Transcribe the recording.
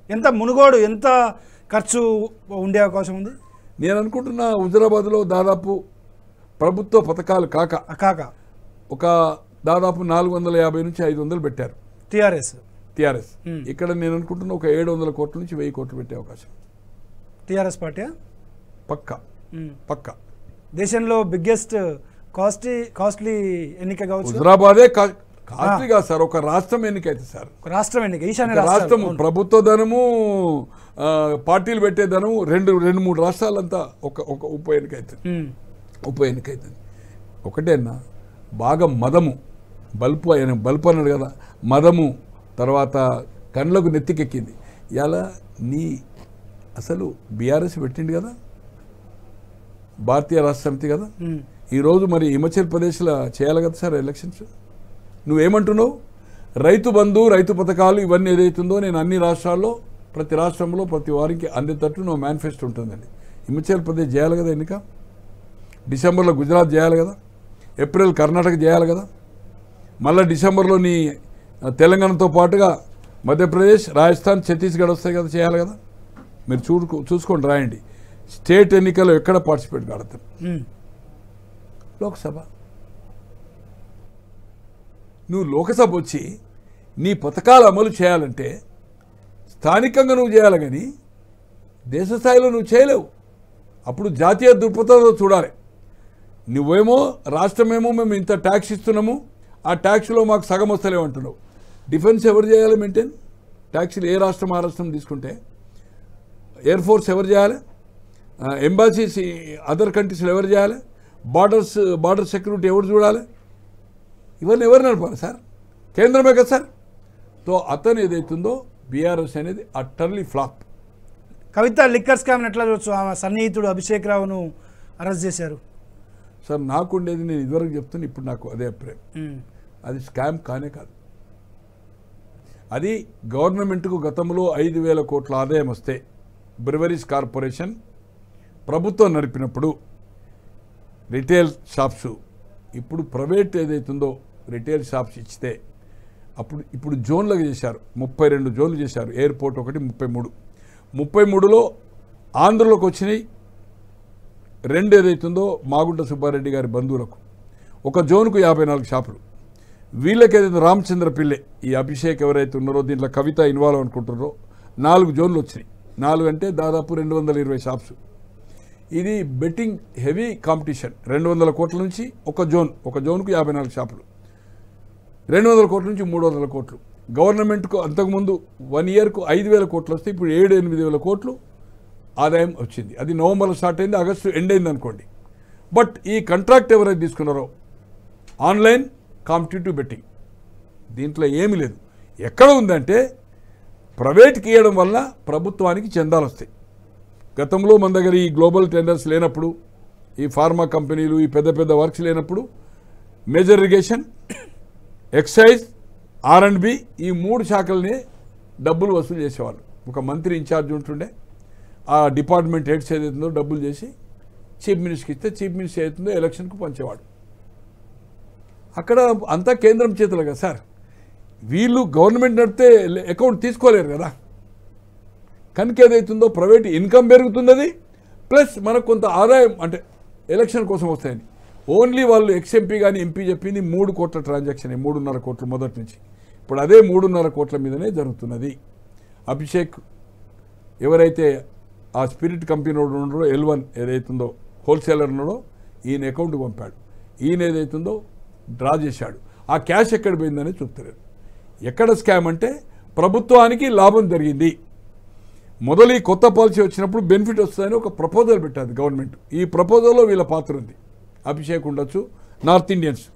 ఎంత మునుగోడు ఎంత ఖర్చు ఉండే అవకాశం ఉంది నేను అనుకుంటున్నా హుజరాబాద్లో దాదాపు ప్రభుత్వ పథకాలు కాక కాక ఒక దాదాపు నాలుగు వందల యాభై నుంచి ఐదు వందలు పెట్టారు టీఆర్ఎస్ టీఆర్ఎస్ ఇక్కడ నేను అనుకుంటున్నా ఒక ఏడు వందల కోట్ల నుంచి వెయ్యి కోట్లు పెట్టే అవకాశం టీఆర్ఎస్ పార్టీ పక్క పక్క దేశంలో బిగ్గెస్ట్ కాస్ట్లీ కాస్ట్లీ ఎన్నిక కావచ్చు హుజరాబాదే కా- కాస్ట్లీ కాదు సార్ ఒక రాష్ట్రం ఎన్నికైతే సార్ ఒక రాష్ట్రం ఎన్నిక ఈశాన్య ఒక రాష్ట్రం రాష్ట్రం ప్రభుత్వ ధనము ఆ, పార్టీలు పెట్టే ధనము రెండు రెండు మూడు రాష్ట్రాలంతా ఒక ఒక ఉప ఎన్నిక అవుతుంది ఉప ఎన్నిక అవుతుంది ఒకటే అన్న బాగా మదము బల్పు ఆయన బల్పు అన్నాడు కదా మదము తర్వాత కండ్లకు నెత్తికెక్కింది ఇలా నీ అసలు బీఆర్ఎస్ పెట్టిండు కదా భారతీయ రాష్ట్ర సమితి కదా ఈరోజు మరి హిమాచల్ ప్రదేశ్లో చేయాలి కదా సార్ ఎలక్షన్స్ నువ్వేమంటున్నావు రైతు బంధు రైతు పథకాలు ఇవన్నీ ఏదైతుందో నేను అన్ని రాష్ట్రాల్లో ప్రతి రాష్ట్రంలో ప్రతి వారికి అందేటట్టు నువ్వు మేనిఫెస్టో ఉంటుందండి హిమాచల్ ప్రదేశ్ చేయాలి కదా ఎన్నిక డిసెంబర్లో గుజరాత్ చేయాలి కదా ఏప్రిల్ కర్ణాటక చేయాలి కదా మళ్ళీ డిసెంబర్లో నీ ఆ, తెలంగాణతో పాటుగా మధ్యప్రదేశ్ రాజస్థాన్ ఛత్తీస్గఢ్ వస్తాయి కదా చేయాలి కదా మీరు చూడుకో చూసుకోండి రాయండి స్టేట్ ఎన్నికల్లో ఎక్కడ పార్టిసిపేట్ కాడతారు లోక్సభ నువ్వు లోకసభ వచ్చి నీ పథకాలు అమలు చేయాలంటే స్థానికంగా నువ్వు చేయాలి కానీ దేశ స్థాయిలో నువ్వు చేయలేవు అప్పుడు జాతీయ దృక్పథంలో చూడాలి నువ్వేమో రాష్ట్రమేమో మేము ఇంత ట్యాక్స్ ఇస్తున్నాము ఆ ట్యాక్స్లో మాకు సగం వస్తలేవు అంటున్నావు డిఫెన్స్ ఎవరు చేయాలి మెయింటైన్ ట్యాక్సీలు ఏ రాష్ట్రం ఆ రాష్ట్రం తీసుకుంటే ఎయిర్ ఫోర్స్ ఎవరు చేయాలి ఎంబాసీస్ అదర్ కంట్రీస్లో ఎవరు చేయాలి బార్డర్స్ బార్డర్ సెక్యూరిటీ ఎవరు చూడాలి ఇవన్నీ ఎవరు నడపాలి సార్ కేంద్రమే కదా సార్ తో అతను ఏదైతుందో బీఆర్ఎస్ అనేది utterly flop Kavitha liquor scam ఎట్లా చూడొచ్చు ఆమె సన్నిహితుడు అభిషేక్ రావును అరెస్ట్ చేశారు సార్ నాకు ఉండేది నేను ఇదివరకు చెప్తున్నా ఇప్పుడు నాకు అదే అభిప్రాయం అది స్కామ్ కానే కాదు అది గవర్నమెంట్కు గతంలో ఐదు వేల కోట్ల ఆదాయం వస్తే బ్రివరీస్ కార్పొరేషన్ ప్రభుత్వం నడిపినప్పుడు రిటైల్ షాప్స్ ఇప్పుడు ప్రైవేట్ ఏదైతుందో రిటైల్ షాప్స్ ఇచ్చితే అప్పుడు ఇప్పుడు జోన్లకు చేశారు ముప్పై రెండు జోన్లు చేశారు ఎయిర్పోర్ట్ ఒకటి ముప్పై మూడు ముప్పై మూడులో ఆంధ్రలోకి వచ్చినాయి రెండు ఏదైతుందో మాగుంట సుబ్బారెడ్డి గారి బంధువులకు ఒక జోన్కు యాభై నాలుగు షాపులు వీళ్ళకి ఏదైతే రామచంద్ర పిల్లె ఈ అభిషేక్ ఎవరైతే ఉన్నారో దీంట్లో కవిత ఇన్వాల్వ్ అనుకుంటున్నారో నాలుగు జోన్లు వచ్చినాయి నాలుగు అంటే దాదాపు రెండు వందల ఇరవై షాప్స్ ఇది బెట్టింగ్ హెవీ కాంపిటీషన్ రెండు వందల కోట్ల నుంచి ఒక జోన్ ఒక జోన్కు యాభై నాలుగు షాపులు రెండు వందల కోట్ల నుంచి మూడు వందల కోట్లు గవర్నమెంట్కు అంతకుముందు వన్ ఇయర్కు ఐదు వేల కోట్లు వస్తే ఇప్పుడు ఏడు ఎనిమిది వేల కోట్లు ఆదాయం వచ్చింది అది నవంబర్లో స్టార్ట్ అయింది ఆగస్టు ఎండ్ అయింది అనుకోండి బట్ ఈ కాంట్రాక్ట్ ఎవరైతే తీసుకున్నారో ఆన్లైన్ కాంపిటేటివ్ బెట్టింగ్ దీంట్లో ఏమీ లేదు ఎక్కడ ఉందంటే ప్రైవేట్కి ఇవ్వడం వల్ల ప్రభుత్వానికి చందాలు వస్తాయి గతంలో మన దగ్గర ఈ గ్లోబల్ టెండర్స్ లేనప్పుడు ఈ ఫార్మా కంపెనీలు ఈ పెద్ద పెద్ద వర్క్స్ లేనప్పుడు major irrigation excise R and B ఈ మూడు శాఖల్ని డబ్బులు వసూలు చేసేవాళ్ళు ఒక మంత్రి ఇన్ఛార్జ్ ఉంటుండే ఆ డిపార్ట్మెంట్ హెడ్స్ ఏదైతుందో డబ్బులు చేసి చీఫ్ మినిస్టర్కి ఇస్తే చీఫ్ మినిస్టర్ ఏదైతుందో ఎలక్షన్కు పంచేవాడు అక్కడ అంతా కేంద్రం చేతులు కదా సార్ వీళ్ళు గవర్నమెంట్ నడితే అకౌంట్ తీసుకోలేరు కదా కనుక ఏదైతుందో ప్రైవేట్ ఇన్కమ్ పెరుగుతున్నది ప్లస్ మనకు కొంత ఆదాయం అంటే ఎలక్షన్ కోసం వస్తాయని ఓన్లీ వాళ్ళు ఎక్స్ఎంపీ కానీ ఎంపీ చెప్పింది మూడు కోట్ల ట్రాన్సాక్షన్ మూడున్నర కోట్లు మొదటి నుంచి ఇప్పుడు అదే మూడున్నర కోట్ల మీదనే జరుగుతున్నది అభిషేక్ ఎవరైతే ఆ స్పిరిట్ కంపెనీ వాడు ఉన్నాడో ఎల్ వన్ ఏదైతుందో హోల్సేలర్ ఉన్నాడో ఈయన అకౌంట్కి పంపాడు ఈయన ఏదైతుందో డ్రా చేశాడు ఆ క్యాష్ ఎక్కడ పోయిందని చూపుతలేరు ఎక్కడ స్కామ్ అంటే ప్రభుత్వానికి లాభం జరిగింది మొదలు ఈ కొత్త పాలసీ వచ్చినప్పుడు బెనిఫిట్ వస్తుందని ఒక ప్రపోజల్ పెట్టారు గవర్నమెంట్ ఈ ప్రపోజల్లో వీళ్ళ పాత్ర ఉంది అభిషేక్ ఉండొచ్చు నార్త్ ఇండియన్స్